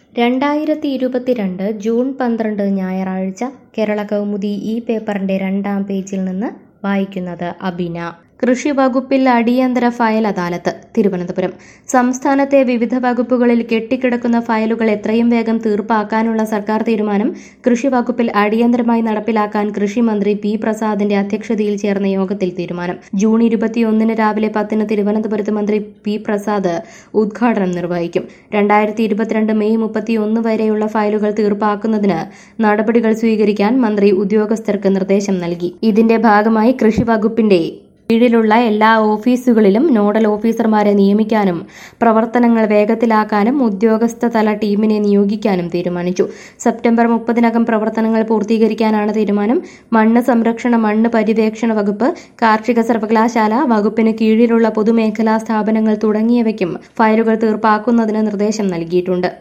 രണ്ടായിരത്തി ഇരുപത്തിരണ്ട് ജൂൺ പന്ത്രണ്ട് ഞായറാഴ്ച കേരള കൗമുദി ഈ പേപ്പറിന്റെ രണ്ടാം പേജിൽ നിന്ന് വായിക്കുന്നത് അബിന കൃഷി വകുപ്പിൽ അടിയന്തര ഫയൽ അദാലത്ത് തിരുവനന്തപുരം സംസ്ഥാനത്തെ വിവിധ വകുപ്പുകളിൽ കെട്ടിക്കിടക്കുന്ന ഫയലുകൾ എത്രയും വേഗം തീർപ്പാക്കാനുള്ള സർക്കാർ തീരുമാനം കൃഷി വകുപ്പിൽ അടിയന്തരമായി നടപ്പിലാക്കാൻ കൃഷി മന്ത്രി പി പ്രസാദിന്റെ അധ്യക്ഷതയിൽ ചേർന്ന യോഗത്തിൽ തീരുമാനം ജൂൺ ഇരുപത്തിയൊന്നിന് രാവിലെ പത്തിന് തിരുവനന്തപുരത്ത് മന്ത്രി പി പ്രസാദ് ഉദ്ഘാടനം നിർവഹിക്കും രണ്ടായിരത്തി ഇരുപത്തിരണ്ട് മെയ് മുപ്പത്തിയൊന്ന് വരെയുള്ള ഫയലുകൾ തീർപ്പാക്കുന്നതിന് നടപടികൾ സ്വീകരിക്കാൻ മന്ത്രി ഉദ്യോഗസ്ഥർക്ക് നിർദ്ദേശം നൽകി ഇതിന്റെ ഭാഗമായി കൃഷി വകുപ്പിന്റെ കീഴിലുള്ള എല്ലാ ഓഫീസുകളിലും നോഡൽ ഓഫീസർമാരെ നിയമിക്കാനും പ്രവർത്തനങ്ങൾ വേഗത്തിലാക്കാനും ഉദ്യോഗസ്ഥതല ടീമിനെ നിയോഗിക്കാനും തീരുമാനിച്ചു സെപ്റ്റംബർ മുപ്പതിനകം പ്രവർത്തനങ്ങൾ പൂർത്തീകരിക്കാനാണ് തീരുമാനം മണ്ണ് സംരക്ഷണ മണ്ണ് പര്യവേക്ഷണ വകുപ്പ് കാർഷിക സർവകലാശാല വകുപ്പിന് കീഴിലുള്ള പൊതുമേഖലാ സ്ഥാപനങ്ങൾ തുടങ്ങിയവയ്ക്കും ഫയലുകൾ തീർപ്പാക്കുന്നതിന് നിർദ്ദേശം നൽകിയിട്ടുണ്ട്